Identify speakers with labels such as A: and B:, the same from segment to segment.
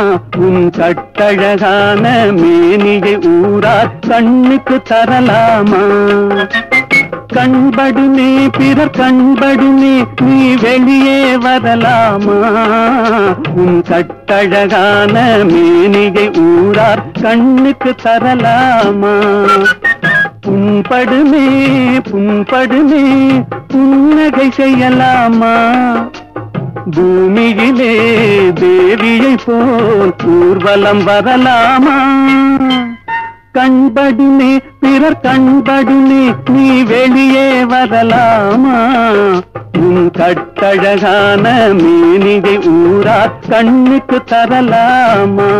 A: உன் கட்டழகான மேனியை ஊரார் கண்ணுக்கு தரலாமா கண்படுமே பிறர் கண்படுமே நீ வெளியே வரலாமா உன் கட்டழகான மேனியை ஊரார் கண்ணுக்கு தரலாமா புண்படுமே புண்படுமே புன்னகை செய்யலாமா பூமியிலே தேவியை போல் ஊர்வலம் வரலாமா கண்படுமே பிறர் கண்படுமே நீ வெளியே வரலாமா உன் கட்டழகான மேனிகை ஊரா கண்ணுக்கு தரலாமா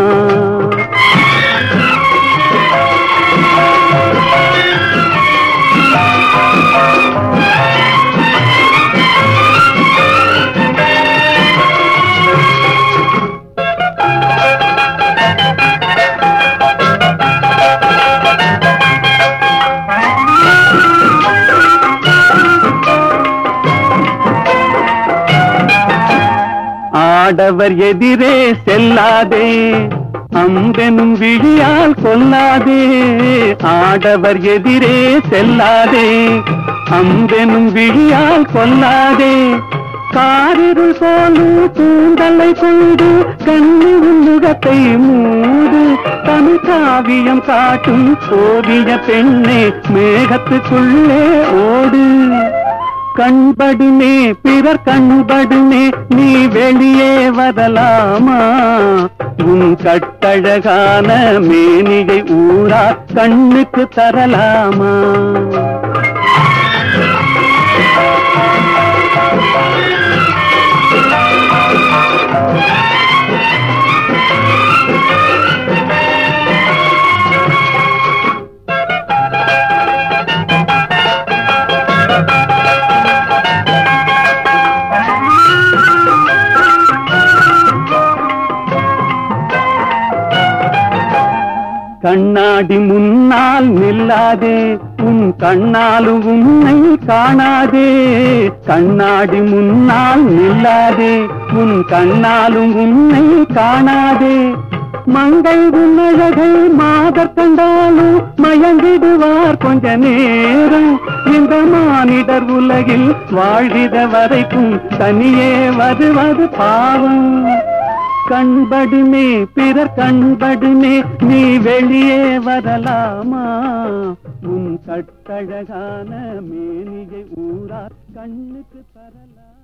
A: ஆடவர் எதிரே செல்லாதே அம்பெனும் விழியால் கொல்லாதே ஆடவர் எதிரே செல்லாதே அம்பெனும் விழியால் கொல்லாதே காரிருள் போலும் கூந்தலை கொண்டு கண்ணி முகத்தை மூடு தமிழ் காவியம் காட்டும் ஓவிய பெண்ணே மேகத்துக்குள்ளே ஓடு கண்படுமே பிறர் கண்படுமே நீ வெளியே வரலாமா உன் கட்டழகான மேனிகை ஊரா கண்ணுக்கு தரலாமா கண்ணாடி முன்னால் நில்லாதே உன் கண்ணாலும் உன்னை காணாதே கண்ணாடி முன்னால் நில்லாதே உன் கண்ணாலும் உன்னை காணாதே மங்கை உன்னழகை மாதர் கண்டாலும் மயங்கிடுவார் கொஞ்ச நேரம் இந்த மானிடர் உலகில் வாழ்கிற வரைக்கும் தனியே வருவது பாவம் கண்படுமே பிறர் கண்படுமே நீ வெளியே வரலாமா உன் கட்டழகான மேனியை ஊரா கண்ணுக்கு தரலாம்